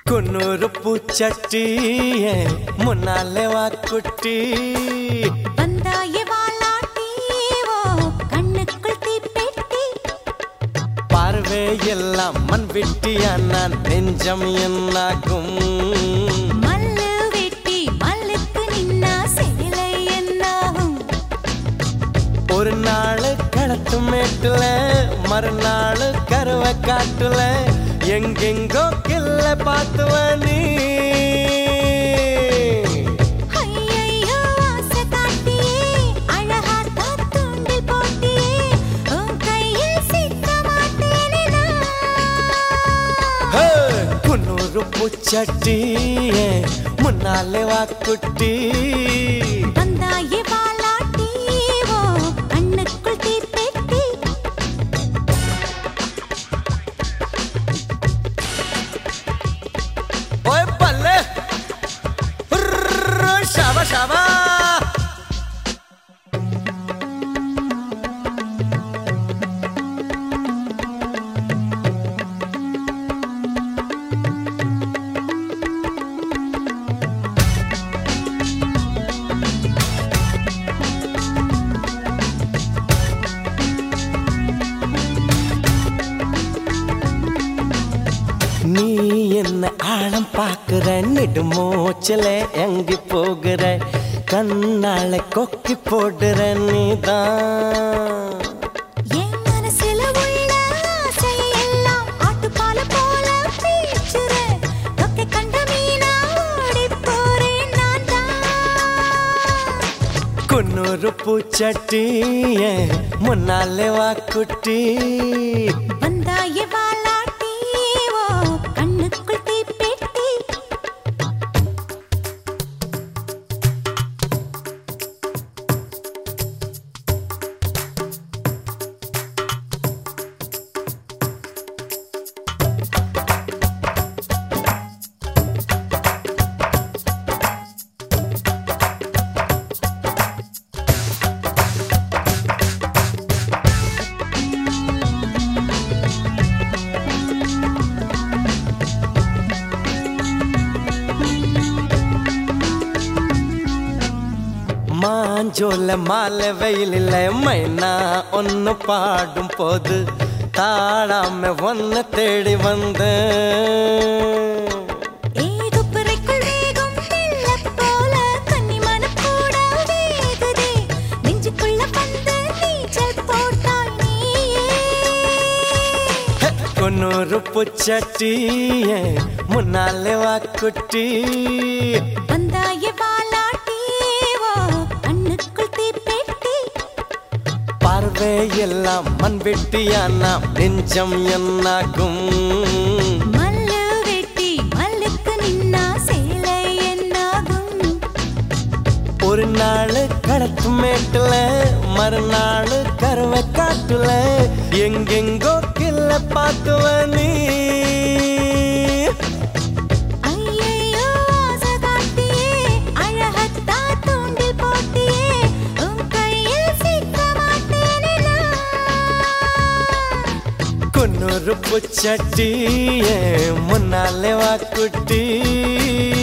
குன்னூறு பூச்சட்டி முன்னாலே வா குட்டி வந்தாயே வாலாட்டி ஓ கண்ணுக்குள் தீப்பெட்டி பார்வை எல்லாம் மண் வெட்டியா நான் நெஞ்சம் என்னாகும் மல்லு வெட்டி மல்லுக்கு நின்னா சேலை என்னாகும் ஒரு நாள் களத்து மேட்டுல மறுநாள் கருவை காட்டுல எங்கெங்கோ கில்ல பார்த்துவ நீ ஐயையோ ஆசை காட்டியே அழகா தூண்டில் போட்டியே உன் கையில் சிக்க மாட்டேனே நான் ஹே! குன்னூறு பூச்சட்டி முன்னாலே வா குட்டி வந்தாயே வாலாட்டி ஓ கண்ணுக்குள் தீப்பெட்டி ஓய் பல்லே ஷாபா ஷாபா நீ என்ன ஆழம் பாக்குற நெடுமூச்சல எங்கி போகிற கண்ணால கொக்கி போடுற நீதான் என் மனசுல உள்ள ஆசையை எல்லாம் ஆட்டுப்பால போல பீச்சுற தொக்கை கண்ட மீனா ஓடிப் போறேன் நான் தான் குன்னூறு பூச்சட்டி முன்னாலே வா குட்டி வந்தாயே வாலாட்டி ஓ கண்ணுக்குள் தீப்பெட்டி மாஞ்சோல மாலை வெயிலில் மைனா ஒன்னு பாடும் போது தாழாம ஒன்னு தேடி வந்தேன் ஏகுப்புரைக்குள் வேகும் வெள்ளப் போல கன்னிமனம் கூட வேகுதே. நெஞ்சுக்குள்ள வந்து நீச்சல் போட்டாய் நீயே. குன்னூறு பூச்சட்டி முன்னாலே வா குட்டி வந்தாயே வாலாட்டி, ஓ கண்ணுக்குள் தீப்பெட்டி. பார்வை எல்லாம் மண் வெட்டியானா நெஞ்சம் என்னாகும் மல்லு வெட்டி மல்லுக்கு நின்னா சேலை என்னாகும்? ஒரு நாள் களத்து மேட்டுல மறுநாள் கருவை காட்டுல எங்கெங்கோ கில்ல பார்த்துவ நீ ஐயையோ, ஆசை காட்டியே, அழகத்தா தூண்டில் போட்டியே, உன் கையில் சிக்க மாட்டேனே நான். குன்னூறு பூச்சட்டி முன்னாலே வா குட்டி